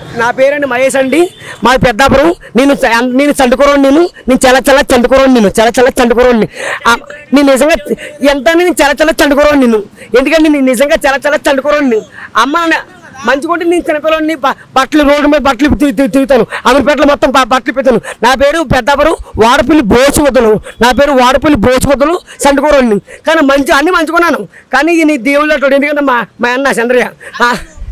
నా పేరండి మహేష్ అండి మా పెద్దాపురం నేను చ- నేను చండుకోరండి నేను నేను చాలా చాలా చండుకోరండి నేను చాలా చాలా చండుకోరండి నేను నిజంగా ఎంత నేను చాలా చాలా చండుకోరండి నేను ఎందుకంటే నేను నిజంగా చాలా చాలా చండుకోరండి అమ్మ నా- మంచిగుంటే నేను చిన్నపిల్లని బట్టలు రోడ్డు మీద బట్టలు తీ- తీ- తిరుగుతాను అమీర్పేటలో మొత్తం బ- బట్టలు పెడతాను నా పేరు పెద్దాపురం వాడపల్లి బోసు వద్దలు నా పేరు వాడపల్లి బోసు వద్దలు చండుకోరండి కానీ మంచి అన్ని మంచుకున్నాను కానీ ఈ నీ దేవుళ్ళు అట్టు ఎందుకంటే మా మా అన్న చంద్రయ్య ఆ,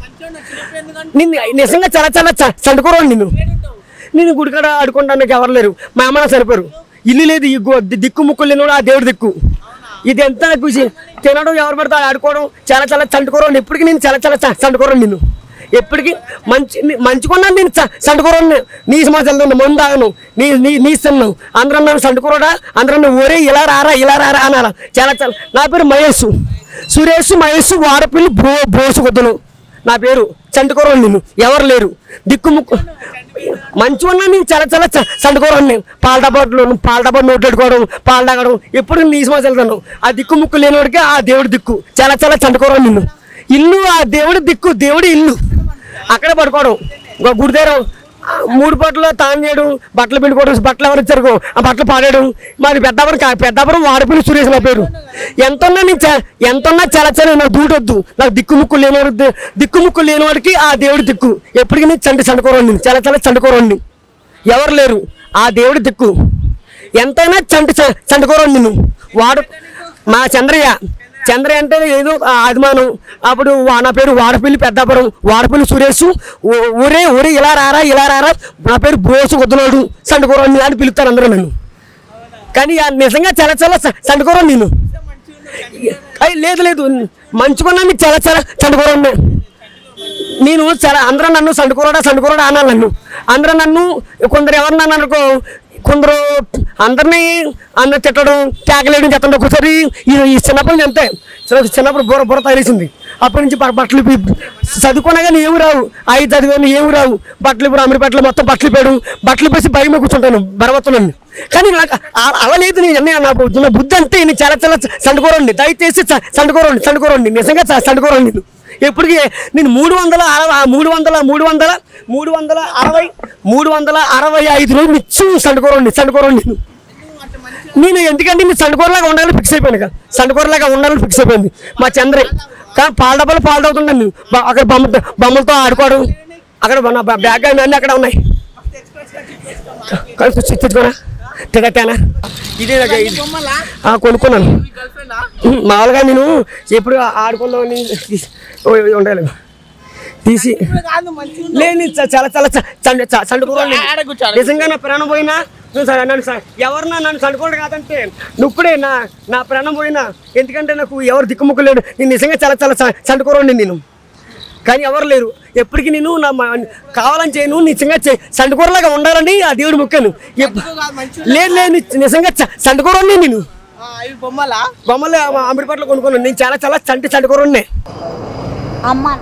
నిన్ను నిజంగా చాలా చాలా చ- చండుకోరండి నిన్ను నేను గుడికాడ ఆడుకోవడానికి ఎవరు లేరు మా అమ్మ నాకు సరిపోరు ఇల్లు లేదు ఈ గు- దిక్కు ముక్కు లేని ఆ దేవుడి దిక్కు ఇది ఎంత నాకు చి- తినడం ఎవరు పడితే వాళ్ళు ఆడుకోవడం చాలా చాలా చండుకోరండి ఎప్పటికీ నేను చాలా చాలా చ- చండుకోరండి నిన్ను ఎప్పటికీ మంచి ని- మంచుకున్నాను నేను చ- చండుకోరండి నీ సమాజంలో మందు తాగను నీ నీ నీ ఇస్తున్నాను అందరం నన్ను చండుకోరా అందరం నన్ను ఒరే ఇలా రారా ఇలా రారా అనాలా చాలా చాలా నా పేరు మహేష్ సురేష్ మహేష్ వాడపిల్లి బో బోసు కొద్దులు నా పేరు చంటుకోరం నేను ఎవరు లేరు దిక్కు ముక్కు మంచి ఉన్నా నేను చాలా చాలా చ- చంటుకోరం నేను పాల డబ్బాట్లు పాల డబ్బా నోట్లు పెట్టుకోవడం పాలు తాగడం ఎప్పుడు నీసమా వెళ్తాను ఆ దిక్కు ముక్కు లేనివాడికి ఆ దేవుడి దిక్కు చాలా చాలా చంటుకోరం నిన్ను ఇల్లు ఆ దేవుడి దిక్కు దేవుడి ఇల్లు అక్కడే పడుకోవడం ఒక గుడి దగ్గర ఆ మూడు పట్లు తాను చేయడం బట్టలు పిండుకోవడం బట్టలు ఎవరు ఇచ్చారు ఆ బట్టలు పాడేయడం మాది పెద్దాపురం కా- పెద్దాపురం వాడపల్లి సురేష్ నా పేరు ఎంత ఉన్నా నేను చా- ఎంత ఉన్నా చాలా చాలా నాకు దూటొద్దు నాకు దిక్కు ముక్కు లేనివాడు ది- దిక్కు ముక్కు లేనివాడికి ఆ దేవుడి దిక్కు ఎప్పటికీ నేను చండి చండుకోరండి చాలా చాలా చండుకోరండి ఎవరు లేరు ఆ దేవుడి దిక్కు ఎంతైనా చంటి చ- చండుకోరండి నిన్ను వాడు మా చంద్రయ్య చంద్రయ్య అంటే ఏదో ఆ అభిమానం అప్పుడు వా- నా పేరు వాడపల్లి పెద్దాపురం వాడపల్లి సురేష్ ఊ- ఊరే ఊరే ఇలా రారా ఇలా రారా నా పేరు బోసు వద్దులోడు చండుకోరండి అని పిలుస్తారు అందరూ నన్ను కానీ ఆ నిజంగా చాలా చాలా చ- చండుకోరం నేను అయ్యి లేదు లేదు మంచుకున్నా నీకు చాలా చాలా చండుకోరం నేను చాలా అందరూ నన్ను సండుకోరాడా సండుకోరాడా అనాలి నన్ను అందరూ నన్ను కొందరు ఎవరు నన్ను అనుకో కొందరు అందరినీ అందరు తిట్టడం కేకలేయడం చెత్తండి ఒకసారి ఈ ఈ చిన్నప్పటి నుంచి అంతే చిన్న- చిన్నప్పుడు బుర్ర బుర్ర తగిలేసింది అప్పటి నుంచి బ- బట్టలు ఇప్పి- చదువుకున్నా కానీ ఏమి రావు ఐదు చదివాను ఏమి రావు బట్టలు ఇప్పుడు అమీర్పేటలో మొత్తం బట్టలు ఇప్పాడు బట్టలు పేసి భయమే కూర్చుంటాను బరవత్తున్నాను కానీ నాకు ఆ- అలా లేదు నేను అన్నీ నా బు- నా బుద్ధి అంతే నేను చాలా చాలా సండుకోరండి దయచేసి చ- సండుకోరండి సండుకోరండి నిజంగా చ- సండుకోరండి నేను ఎప్పటికీ నేను మూడు వందల అరవై మూడు వందల మూడు వందల మూడు వందల అరవై మూడు వందల అరవై ఐదు రోజులు నిత్యం సండుకోరండి సండుకోరండి నేను నేను ఎందుకంటే నేను సండుకోరలాగా ఉండాలని ఫిక్స్ అయిపోయాను కదా సండుకోరలాగా ఉండాలని ఫిక్స్ అయిపోయింది మా చంద్రే కానీ పాల డబ్బాలు పాలు తాగుతున్నాను నేను బ- అక్కడ బొమ్మ బొమ్మలతో ఆడుకోవడం అక్కడ నా బ- బ్యాగ్ అన్నీ అక్కడ ఉన్నాయి కలిసి తెచ్చుకోనా తెగట్టానా ఇదే నాకు ఇది ఆ, కొనుక్కున్నాను ఉమ్, మామూలుగా నేను ఎప్పుడు ఆడుకుందామని తీసి- ఓ, ఇవి ఉండాలి తీసి లేదు నేను చ- చాలా చాలా చ- చండ- చ- చండుకోవాలి నిజంగా నా ప్రాణం పోయినా నువ్వు స- నన్ను స- ఎవరన్నా నన్ను చండుకోవడం కాదంటే నువ్వుడే నా నా ప్రాణం పోయినా ఎందుకంటే నాకు ఎవరు దిక్కుముక్కు లేడు నేను నిజంగా చాలా చాలా చ- చండుకోరండి నేను కానీ ఎవరు లేరు ఎప్పటికీ నేను నా మ- కావాలని చేయను నిజంగా చే- సండుకూరలాగా ఉండాలని ఆ దేవుడు మొక్కాను ఎప్- లేదు లేదు ని- నిజంగా చ- సండుకూరని నేను ఇవి బొమ్మలా బొమ్మలు అమృపట్లో కొనుక్కున్నాను నేను చాలా చాలా చంటి సండుకూరనే అమ్మ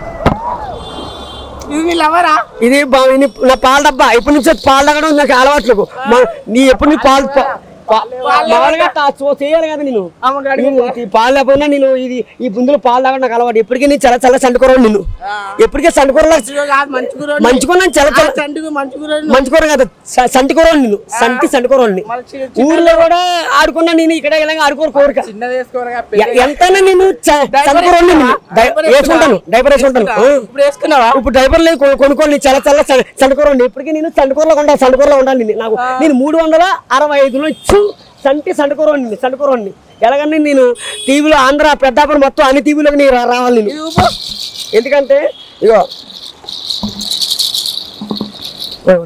ఇవి వీళ్ళెవరా ఇది బా- ఇది నా పాల డబ్బా ఎప్పటి నుంచో పాలు తాగడం నాకు అలవాట్లేదు మా- నీ ఎప్పుడు నీ పాలు పా- పా- మామూలుగా తా- సో- చేయాలి కదా నేను నేను ఈ పాలు లేకపోయినా నేను ఇది ఈ బుందులో పాలు తాగడం నాకు అలవాటు ఎప్పటికీ నేను చాలా చాలా సండుకూర నేను ఎప్పటికీ సండుకూరలా కాదు మంచి కూర మంచుకున్నాను చాలా చాలా చండుకు మంచి కూర మంచుకూర కదా స- సంటి కూర నేను సంటి సంటి కూర ఊర్లో కూడా ఆడుకున్నా నేను ఇక్కడ ఇలాగ ఆడుకోరు కోరిక చిన్నది వేసుకోరగా ఎ- ఎంతైనా నేను చ- సంటి కూర నేను డై- వేసుకుంటాను డైపర్ వేసుకుంటాను ఆ. ఇప్పుడు వేసుకున్నావా ఇప్పుడు డైపర్ లేదు కొను- కొనుక్కోండి చాలా చాలా చండకూర ఉండి ఇప్పటికీ నేను చండకూరలో ఉండాలి చండకూరలో ఉండాలి నేను. నాకు నేను మూడు వందల అరవై ఐదులో ఇచ్చు సంటి సండకూర ఉండి సండకూర ఉండి ఎలాగని నేను టీవీలో ఆంధ్ర పెద్దాపురం మొత్తం అన్ని టీవీలోకి నేను రా- రావాలి నేను ఇవి ఊపు. ఎందుకంటే ఇగో ఎవరు?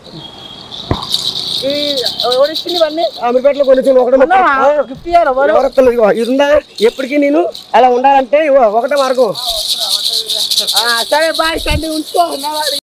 ఈ ఎవరిచ్చింది ఇవన్నీ అమీర్పేటలో కొన్ని ఒకటి అన్నావా? గిఫ్ట్ ఇయ్యారా ఎవరు? ఎవరొక్కరు ఇగో ఇది ఉందా ఎప్పటికీ నేను అలా ఉండాలంటే ఇగో ఒకటే మార్గం ఆ, సరే బాయ్ చండి ఉంచుకో ఉన్నవాడు